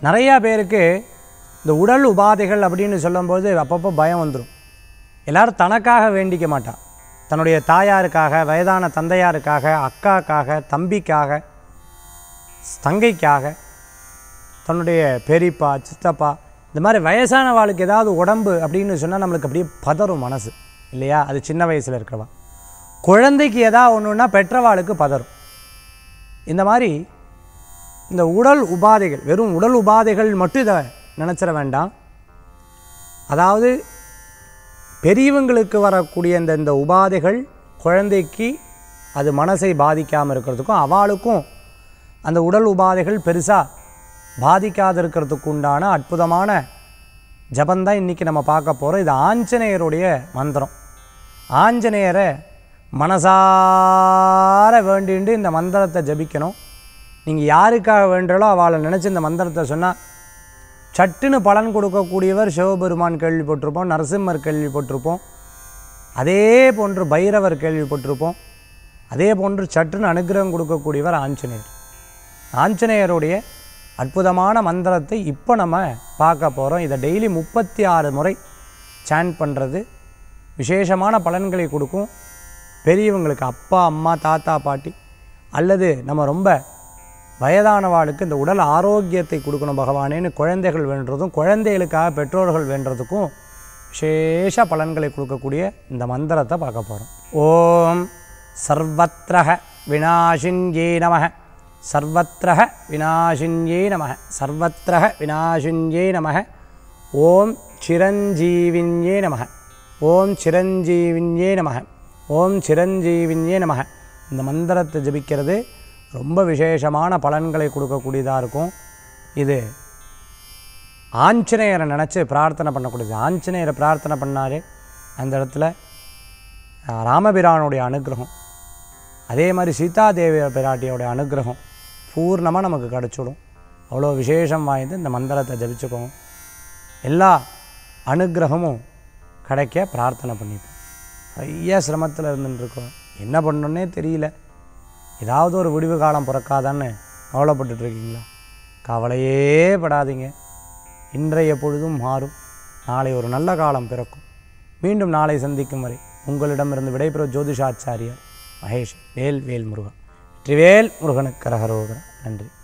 நிறையா பேருக்கு இந்த உடல் உபாதைகள் அப்படின்னு சொல்லும்போது அப்பப்போ பயம் வந்துடும் எல்லாரும் தனக்காக வேண்டிக்க மாட்டான் தன்னுடைய தாயாருக்காக வயதான தந்தையாருக்காக அக்காக்காக தம்பிக்காக தங்கைக்காக தன்னுடைய பெரியப்பா சித்தப்பா இந்த மாதிரி வயசான வாளுக்கு ஏதாவது உடம்பு அப்படின்னு சொன்னால் நம்மளுக்கு அப்படியே பதறும் மனசு இல்லையா அது சின்ன வயசில் இருக்கிறவா குழந்தைக்கு ஏதாவது ஒன்றுன்னா பெற்றவாளுக்கு பதறும் இந்த மாதிரி இந்த உடல் உபாதைகள் வெறும் உடல் உபாதைகள் மட்டும் இதை நினச்சிட வேண்டாம் அதாவது பெரியவங்களுக்கு வரக்கூடிய இந்த இந்த உபாதைகள் குழந்தைக்கு அது மனசை பாதிக்காமல் இருக்கிறதுக்கும் அவளுக்கும் அந்த உடல் உபாதைகள் பெருசாக பாதிக்காது இருக்கிறதுக்கு உண்டான அற்புதமான ஜபந்தான் இன்றைக்கி நம்ம பார்க்க போகிறோம் இது ஆஞ்சநேயருடைய மந்திரம் ஆஞ்சநேயரை மனசார வேண்டிண்டு இந்த மந்திரத்தை ஜபிக்கணும் நீங்கள் யாருக்காக வேண்டாலோ அவளை நினச்சி இந்த மந்திரத்தை சொன்னால் சட்டுன்னு பலன் கொடுக்கக்கூடியவர் சிவபெருமான் கேள்விப்பட்டிருப்போம் நரசிம்மர் கேள்விப்பட்டிருப்போம் அதே போன்று பைரவர் கேள்விப்பட்டிருப்போம் அதே போன்று சட்டுன்னு அனுகிரகம் கொடுக்கக்கூடியவர் ஆஞ்சநேயர் ஆஞ்சநேயருடைய அற்புதமான மந்திரத்தை இப்போ நம்ம பார்க்க போகிறோம் இதை டெய்லி முப்பத்தி ஆறு முறை சாண்ட் பண்ணுறது விசேஷமான பலன்களை கொடுக்கும் பெரியவங்களுக்கு அப்பா அம்மா தாத்தா பாட்டி அல்லது நம்ம ரொம்ப வயதானவாளுக்கு இந்த உடல் ஆரோக்கியத்தை கொடுக்கணும் பகவானேன்னு குழந்தைகள் வேண்டுறதும் குழந்தைகளுக்காக பெற்றோர்கள் வேண்டுறதுக்கும் விசேஷ பலன்களை கொடுக்கக்கூடிய இந்த மந்திரத்தை பார்க்க போகிறோம் ஓம் சர்வத்ரஹ விநாசின்யே நமः சர்வத்ரஹ விநாசின்யே நமः சர்வத்ரஹ விநாசின்யே நமः ஓம் சிரஞ்சீவின்யே நமः ஓம் சிரஞ்சீவின்யே நமः ஓம் சிரஞ்சீவின்யே நமः இந்த மந்திரத்தை ஜபிக்கிறது ரொம்ப விசேஷமான பலன்களை கொடுக்கக்கூடியதாக இருக்கும் இது ஆஞ்சநேயரை நினச்சி பிரார்த்தனை பண்ணக்கூடியது ஆஞ்சநேயரை பிரார்த்தனை பண்ணாலே அந்த இடத்துல அஹ், ராமபிரானுடைய அனுகிரகம் அதே மாதிரி சீதாதேவி பிராட்டியோடைய அனுகிரகம் பூர்ணமாக நமக்கு கிடச்சிடும் அவ்வளோ விசேஷம் வாய்ந்து இந்த மந்திரத்தை ஜபிச்சுக்கோங்க எல்லா அனுகிரகமும் கிடைக்க பிரார்த்தனை பண்ணிப்போம் நிறைய சிரமத்தில் இருந்துட்டுருக்கோம் என்ன பண்ணணுன்னே தெரியல ஏதாவது ஒரு விடிவு காலம் பிறக்காதான்னு கவலைப்பட்டுட்டு இருக்கீங்களா கவலையே படாதீங்க இன்றைய பொழுதும் மாறும் நாளை ஒரு நல்ல காலம் பிறக்கும் மீண்டும் நாளை சந்திக்கும் வரை உங்களிடமிருந்து விடைபெறும் ஜோதிஷாச்சாரியார் மகேஷ் வேல் வேல் முருகன் வெற்றிவேல் முருகனுக்கு கரகரோகரா நன்றி